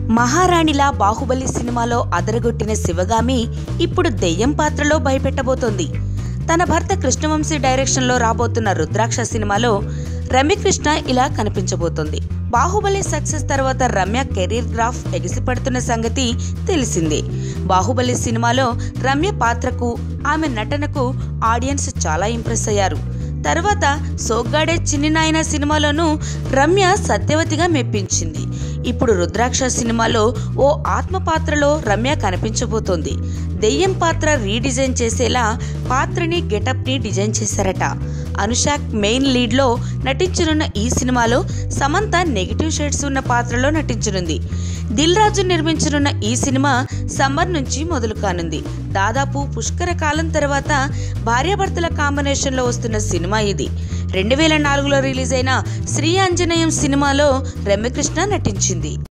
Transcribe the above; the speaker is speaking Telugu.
మహారాణిలా బాహుబలి సినిమాలో అదరగొట్టిన శివగామి ఇప్పుడు దెయ్యం పాత్రలో భయపెట్టబోతోంది తన భర్త కృష్ణవంశీ డైరెక్షన్లో రాబోతున్న రుద్రాక్ష సినిమాలో రమ్యకృష్ణ ఇలా కనిపించబోతోంది బాహుబలి సక్సెస్ తర్వాత రమ్య కెరీర్ గ్రాఫ్ ఎగిసిపడుతున్న సంగతి తెలిసిందే బాహుబలి సినిమాలో రమ్య పాత్రకు ఆమె నటనకు ఆడియన్స్ చాలా ఇంప్రెస్ అయ్యారు తర్వాత సోగ్గాడే చిన్ని నాయన సినిమాలోనూ రమ్య సత్యవతిగా మెప్పించింది ఇప్పుడు రుద్రాక్ష సినిమాలో ఓ ఆత్మ పాత్రలో రమ్య కనిపించబోతోంది దెయ్యం పాత్ర రీడిజైన్ చేసేలా పాత్రని గెటప్ని డిజైన్ చేశారట అనుషాక్ మెయిన్ లీడ్లో నటించనున్న ఈ సినిమాలో సమంత నెగిటివ్ షేడ్స్ ఉన్న పాత్రలో నటించనుంది దిల్ రాజు నిర్మించనున్న ఈ సినిమా సమ్మర్ నుంచి మొదలు కానుంది దాదాపు పుష్కర కాలం తర్వాత భార్యాభర్తల కాంబినేషన్లో వస్తున్న సినిమా ఇది రెండు వేల నాలుగులో రిలీజ్ అయిన శ్రీ ఆంజనేయం సినిమాలో రమ్యకృష్ణ నటించింది